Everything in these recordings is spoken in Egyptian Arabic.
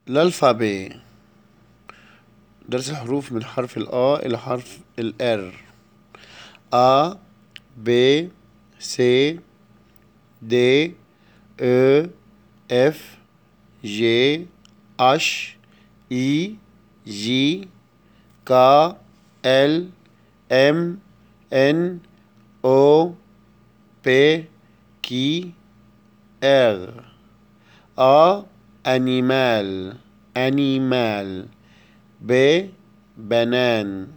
الألفابي درس الحروف من حرف ال A إلى حرف ال R A B C D E F G H I J K L M N O P Q R A animal animal ب banane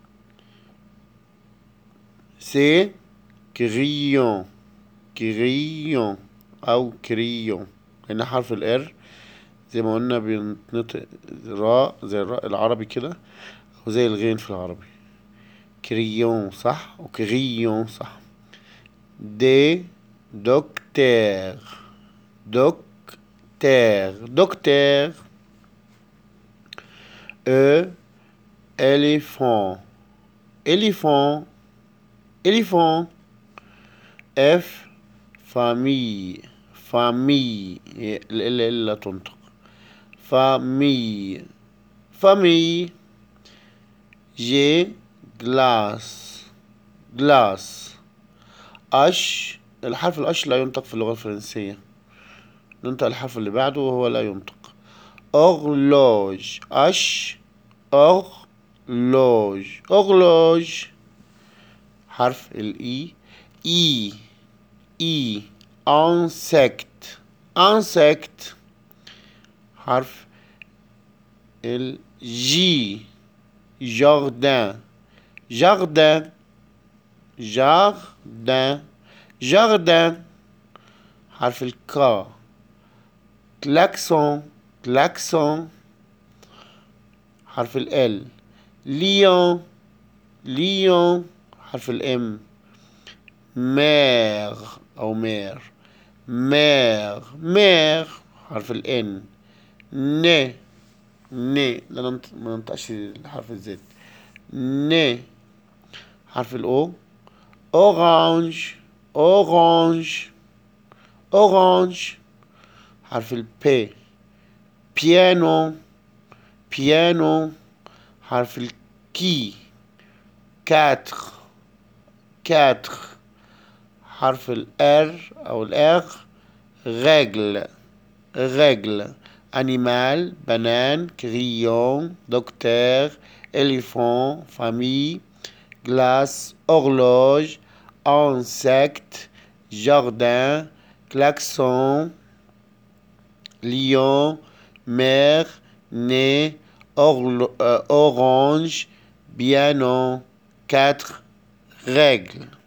C crayon crayon أو كريون هنا حرف الار زي ما قلنا بينطق راء زي الراء العربي كده وزي الغين في العربي كريون صح وكريون صح دي دكتور دكتور دكتور E éléphant éléphant éléphant F famille famille ال لا تنطق famille famille G glace glace أش الحرف الأش لا ينطق في اللغة الفرنسية ننطق الحرف اللي بعده وهو لا ينطق horloge H horloge horloge حرف الإي إي إي insect insect حرف الجي jardin jardin jardin jardin حرف الكا klaxon klaxon حرف ال ليون ليون حرف الام مير او مير مير مير حرف الان ن ن لا ما ننطقش حرف الزد ن حرف الاو اورانج اورانج اورانج حرف البي بيانو بيانو حرف الكي كاتر كاتر حرف الار او الار رجل رجل animal banane crayon docteur éléphant famille glace horloge insecte jardin klaxon lion mer nez orange piano quatre règles